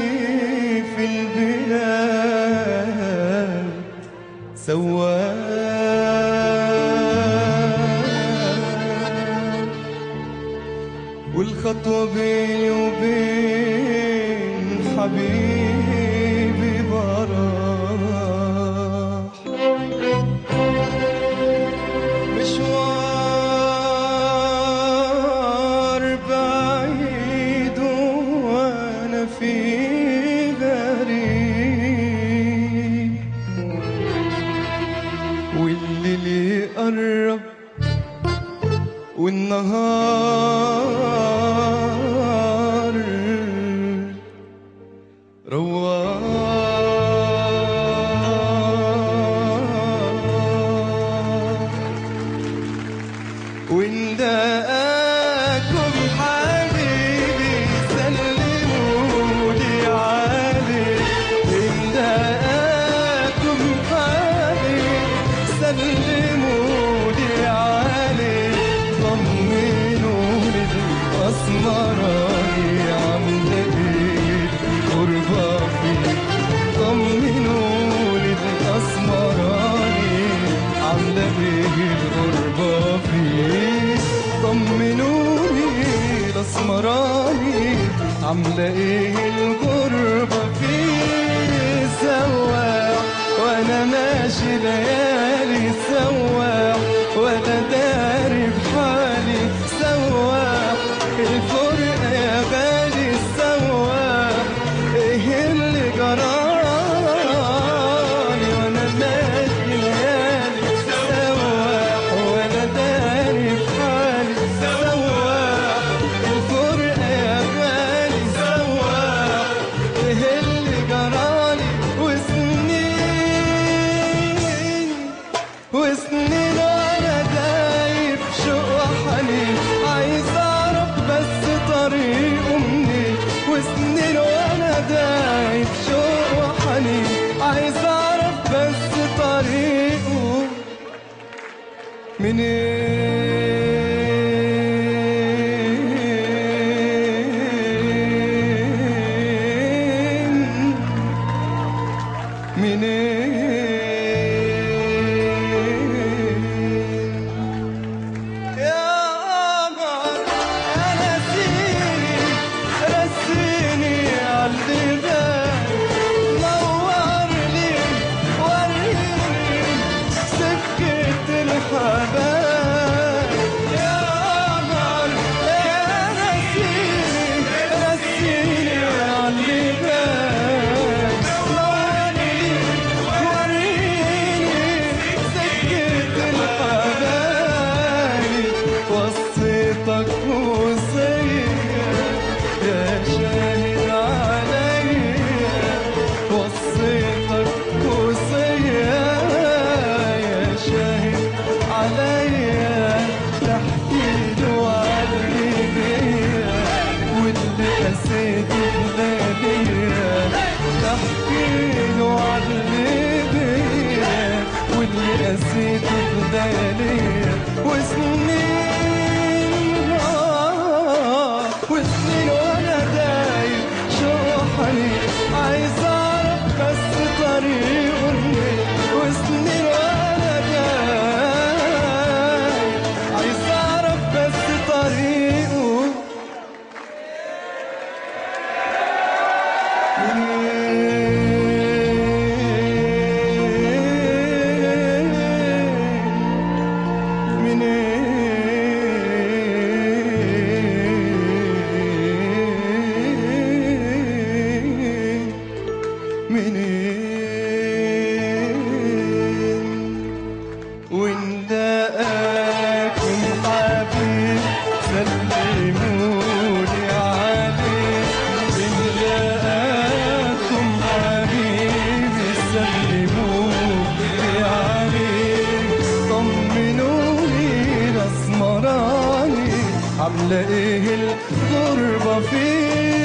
في البلاد سواق والخطوة بيني وبين حبيبي براح مشوار بعيد وانا في غريب والليل يقرب والنهار رواح وإن دقاكم حبيبي سلموا لي عليه إن دقاكم حبيبي سلموا لي عليه طمنوا لي الأسمراني عاملة إيه الغربة فيه طمنوا لي الأسمراني عاملة إيه الغربة فيه طمنوني الأسمراني عاملة إيه الغربة فيه سواح وأنا ماشي ليالي سواح وأنا داري بحالي سواح الفرقة يا غالي سواح إيه اللي جرالي وأنا ماشي ليالي سواح وأنا داري بحالي سواح الفرقة يا غالي سواح إيه اللي جرالي وسنين وسنين وانا دايب شوق وحنين عايز اعرف بس طريقه منين وسنين وانا دايب شوق وحنين عايز اعرف بس طريقه منين منين يا قمر يا نسيني رسيني عالبيبان نور لي وريني سكة الحباب يا قمر يا نسيني رسيني عالبيبان نور لي وريني سكة الحبايب وصيتك وصية يا شاهد عليا وصيتك وصية يا شاهد عليا تحكي له علي بيا واللي قسيته بلاديا تحكي له علي بيا واللي قسيته بلاديا وسنين آه، وسنين وانا دايب شوحني عايز اعرف بس طريقه منين وسنين وانا دايب عايز اعرف بس طريقه وإن دقاكم حبيب سلمولي عليه إن دقاكم حبيب سلمولي عليه طمنوني الأسمراني عاملة إيه الغربة فيه